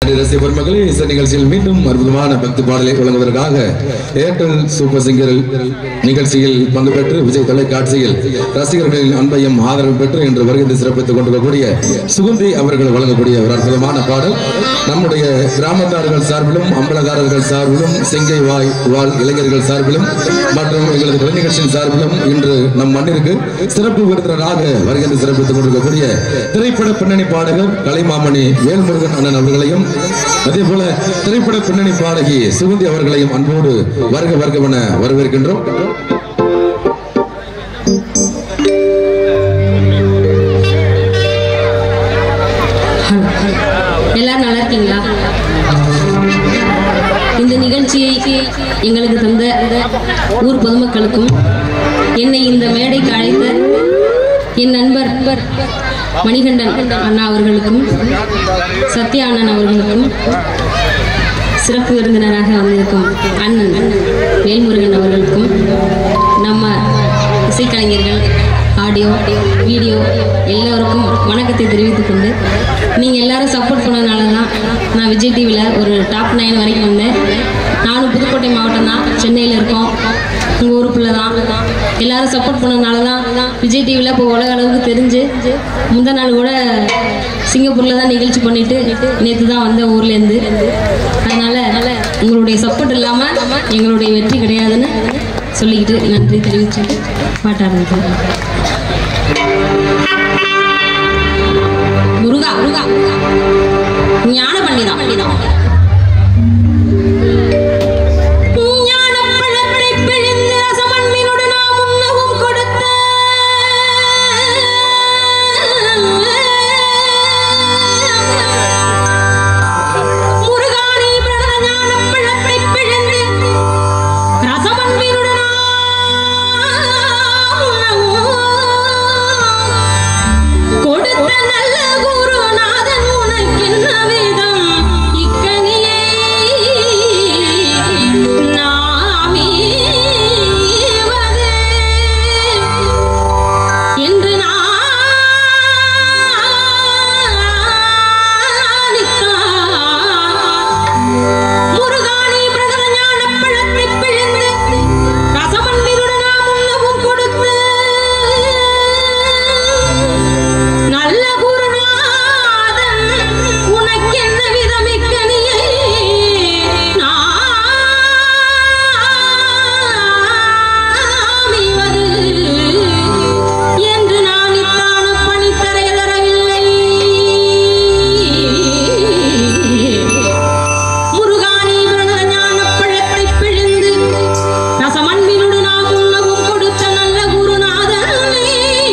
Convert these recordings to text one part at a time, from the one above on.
ரசிக பெருமக்களே இசை நிகழ்ச்சியில் மீண்டும் அற்புதமான பக்தி பாடலை வழங்குவதற்காக ஏர்டெல் சூப்பர் சிங்கர் நிகழ்ச்சியில் பங்கு பெற்று விஜய் தொலைக்காட்சியில் ரசிகர்களின் அன்பையும் ஆதரவு பெற்று இன்று வருகை சிறப்பித்துக் கொண்டிருக்கக்கூடிய சுகந்தி அவர்கள் வழங்கக்கூடிய ஒரு அற்புதமான பாடல் நம்முடைய கிராமத்தார்கள் சார்பிலும் அம்பலகாரர்கள் சார்பிலும் சிங்கை வாய் வாழ் இளைஞர்கள் சார்பிலும் மற்றும் எங்களது கலை நிகழ்ச்சியின் சார்பிலும் இன்று நம் மண்ணிற்கு சிறப்பு விருந்தினராக வருகை சிறப்பித்துக் கொண்டிருக்கக்கூடிய திரைப்பட பின்னணி பாடகர் கலைமாமணி வேல்முருகன் அண்ணன் அவர்களையும் அதே போல திரைப்பட பின்னணி பாடகி சுகந்தி அவர்களையும் அன்போடு வருக வருகவென வரவேற்கின்றோம் எல்லாரும் நல்லா இருக்கீங்களா இந்த நிகழ்ச்சியை எங்களுக்கு தந்த ஊர் பொதுமக்களுக்கும் என்னை இந்த மேடைக்கு அழைத்த என் நண்பர் மணிகண்டன் அண்ணா அவர்களுக்கும் சத்யா அண்ணன் அவர்களுக்கும் சிறப்பு விருந்தினராக வந்திருக்கும் அண்ணன் வேல்முருகன் அவர்களுக்கும் நம்ம இசைக்கலைஞர்கள் ஆடியோ வீடியோ எல்லோருக்கும் வணக்கத்தை தெரிவித்துக் கொண்டு நீங்கள் எல்லாரும் சப்போர்ட் பண்ணதுனால தான் நான் விஜய் டிவியில் ஒரு டாப் நைன் வரைக்கும் வந்தேன் நானும் புதுக்கோட்டை மாவட்டம் தான் சென்னையில் இருக்கோம் உங்கள் ஊர் பிள்ளை தான் எல்லாரும் சப்போர்ட் பண்ணதுனால தான் விஜய் டிவியில் இப்போ உலக அளவுக்கு தெரிஞ்சு முந்தா நாள் கூட சிங்கப்பூரில் தான் நிகழ்ச்சி பண்ணிட்டு நேற்று தான் வந்த ஊர்லேருந்து அதனால் உங்களுடைய சப்போர்ட் இல்லாமல் எங்களுடைய வெற்றி கிடையாதுன்னு சொல்லிக்கிட்டு நன்றி தெரிவிச்சுட்டு பாட்ட ஆரம்பிக்கிறேன் முருகா முருகா ஞான பண்டிதா ஞானப்பழத்தை பிழிந்து ரசமண்ணினோடு நாம் உண்ணவும் கொடுத்த முருகானி பிரணத ஞானப்பழத்தை பிழிந்து ரசமண்ணினோடு நாம் உண்ணவும் கொடுத்த நல்ல குருநாதன் உனக்கென்ன விதம் இக்கனியை நாமீவது என்று நாணித்தான் முருகானி பிரதம ஞானப் பழத்தைப் பிழிந்து ரசமன்னிருடன் நாம் உண்ணவும் கொடுத்து நல்ல குருநாதன் உனக்கென்ன விதமிக்கனியை நாமிவது என்று நான் இத்தான பணித்தரை தரவில்லை முருகானி பிறந்த ஞானப் பழத்தைப் பிழிந்து ரசமன்பினோடு நாம் உண்ணவும் கொடுத்த நல்ல குருநாதனே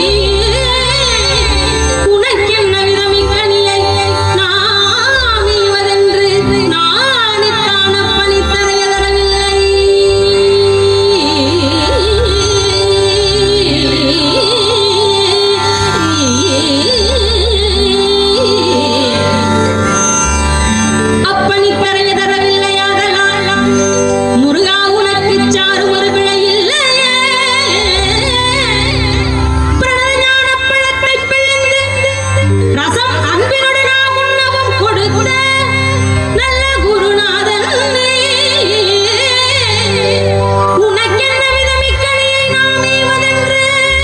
உனக்கென்ன விதமிக்கனியை நாம் ஈவதென்று நானித்தான பணித்தரைய அப்பனி பெறைய தரவில்லையாதலால் முருகா உனக்கு சாறு ஒரு பிழை இல்லையே பிரணஞான பழத்தை பிழிந்து ரசம் அன்பினோடு நாம் உண்ணவும் கொடுத்த நல்ல குருநாதன் உனக்கென்ன விதமிக்கணியை நாம் ஈவதென்று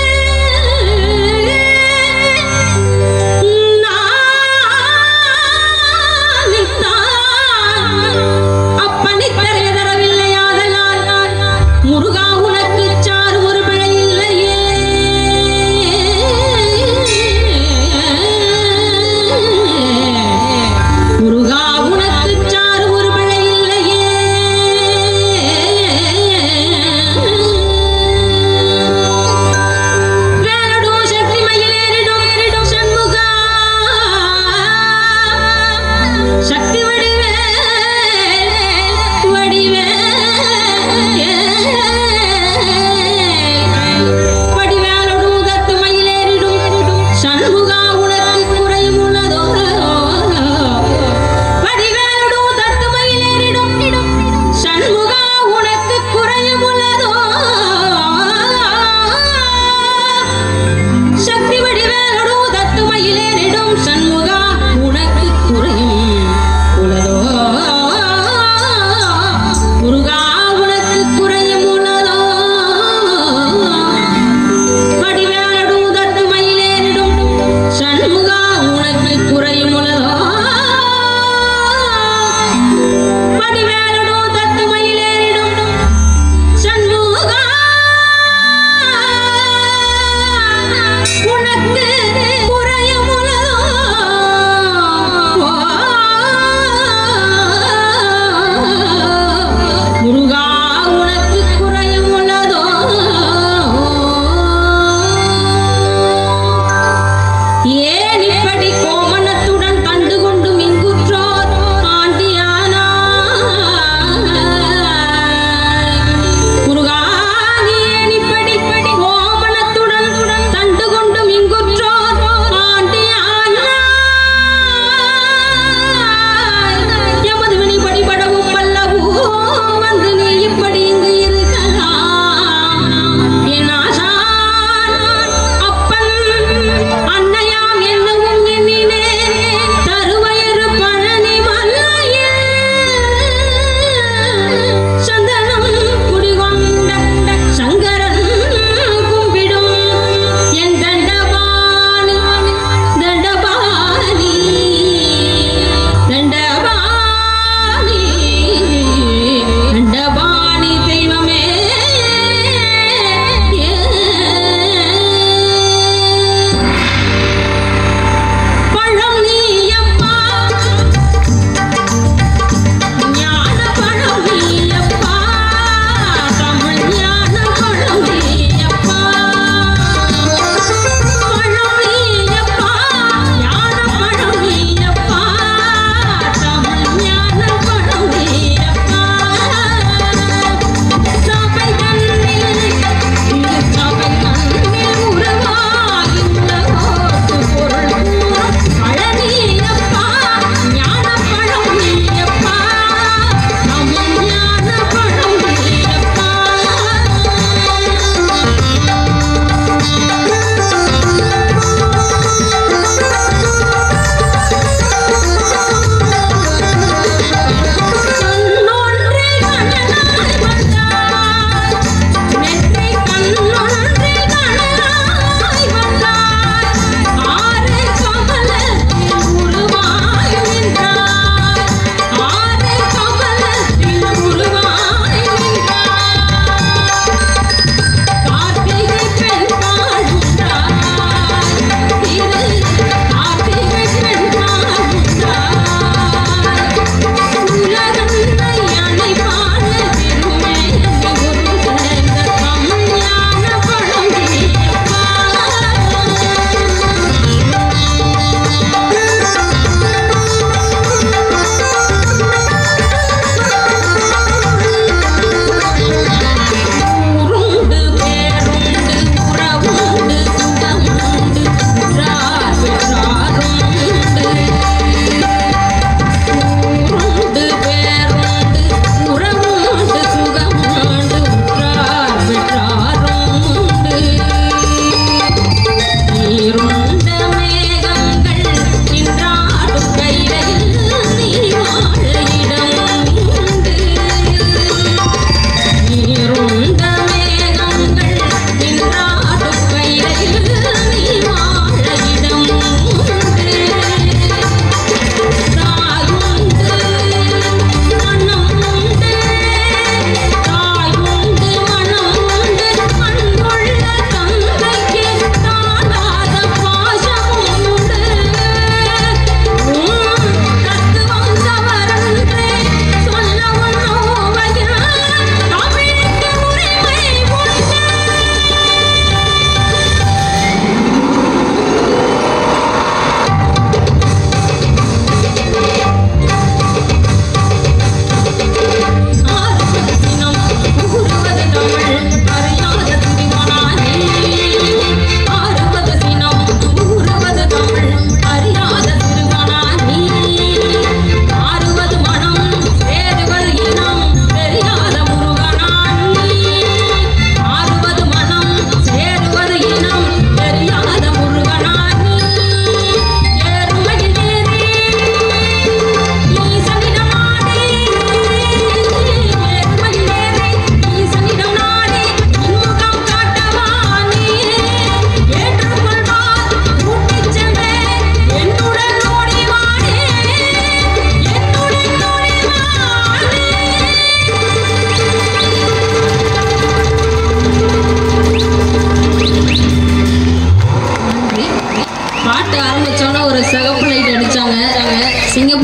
அப்பனி தரைய தரவில்லையாதலால் முருகா உனக்கு சாறு ஒரு பிழை இல்லையே முருகா உனக்கு சாறு ஒரு பிழை இல்லையே வேலடும் சக்தி மயிலேறிடும் ஏறிடும் சண்முகா சக்தி வடிவே வடிவே வடிவேலடும் தத்து மயிலேறிடும் சண்முகா உனக்கு குறையும் உள்ளதோ வடிவேலடும் தத்து மயிலேறிடும் சண்முகா உனக்கு குறையும் உள்ளதோ சக்தி வடிவேலோடு தத்துமையிலேறிடும் சண்முகா உனக்கு குறையும்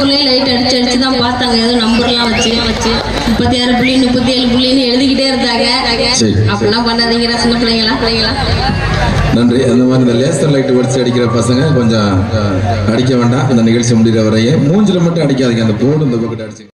ஸ்கூல்லே லைட் அடிச்சு அடிச்சு தான் பார்த்தாங்க ஏதோ நம்பர்லாம் வச்சு வச்சு முப்பத்தி ஆறு புள்ளி முப்பத்தி ஏழு புள்ளின்னு எழுதிக்கிட்டே இருந்தாங்க சரி. அப்படிலாம் பண்ணாதீங்கடா சின்ன பிள்ளைங்களா பிள்ளைங்களா நன்றி அந்த மாதிரி இந்த லேசர் லைட் வடிச்சு அடிக்கிற பசங்க கொஞ்சம் அடிக்க வேண்டாம் இந்த நிகழ்ச்சி முடிகிற வரையே மூஞ்சில மட்டும் அடிக்காதீங்க அந்த போர்டு இந்த பக்கத்து அடிச்சு